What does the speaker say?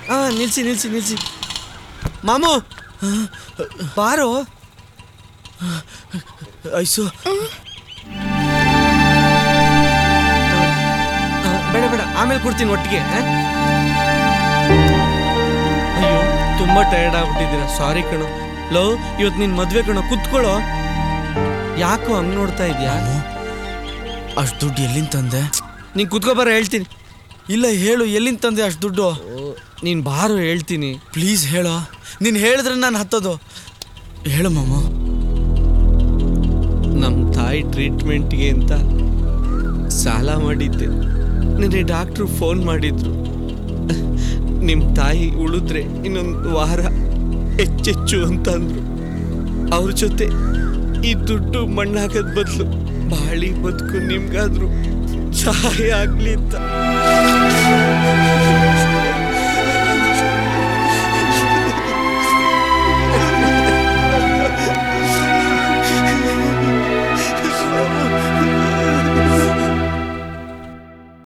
ಹಾ ನಿಲ್ಸಿ ನಿಲ್ಸಿ ನಿಲ್ಸಿ ಮಾಮು ಬಾರೋ ಐಸು ಆ, ಬೇಡ ಬೇಡ ಆಮೇಲೆ ಕೊಡ್ತೀನಿ ಒಟ್ಟಿಗೆ ಆ? ಅಯ್ಯೋ ತುಂಬಾ ಟಯರ್ಡ್ ಆಗ್ಬಿಟ್ಟಿದ್ದೀರಾ ಸಾರಿ ಕಣೋ ಲೋ ಇವತ್ತು ನಿನ್ ಮದ್ವೆ ಕಣೋ ಕುತ್ಕೊಳ್ಳೋ ಯಾಕೋ ಹಂಗ್ ನೋಡ್ತಾ ಇದೀಯಾ ಅಷ್ಟು ದುಡ್ಡು ಎಲ್ಲಿಂದ ತಂದೆ ನೀನ್ ಕುತ್ಕೋ ಬರ ಹೇಳ್ತೀನಿ ಇಲ್ಲ ಹೇಳು ಎಲ್ಲಿಂದ ತಂದೆ ಅಷ್ಟು ದುಡ್ಡು ನೀನ್ ಬಾರೋ ಹೇಳ್ತೀನಿ ಪ್ಲೀಸ್ ಹೇಳೋ ನೀನು ಹೇಳಿದ್ರೆ ನಾನು ಹತ್ತೋದು ಹೇಳು ಮಾಮ ನಮ್ಮ ತಾಯಿ ಟ್ರೀಟ್ಮೆಂಟ್ಗೆ ಅಂತ ಸಾಲ ಮಾಡಿದ್ದೆ ನನಗೆ ಡಾಕ್ಟ್ರು ಫೋನ್ ಮಾಡಿದ್ರು ನಿಮ್ಮ ತಾಯಿ ಉಳಿದ್ರೆ ಇನ್ನೊಂದು ವಾರ ಹೆಚ್ಚೆಚ್ಚು ಅಂತಂದ್ರು ಅವ್ರ ಜೊತೆ ಈ ದುಡ್ಡು ಮಣ್ಣಾಕದ್ ಬದಲು ಬಾಳಿ ಬದುಕು ನಿಮ್ಗಾದ್ರು ಸಹಾಯ ಆಗ್ಲಿ ಅಂತ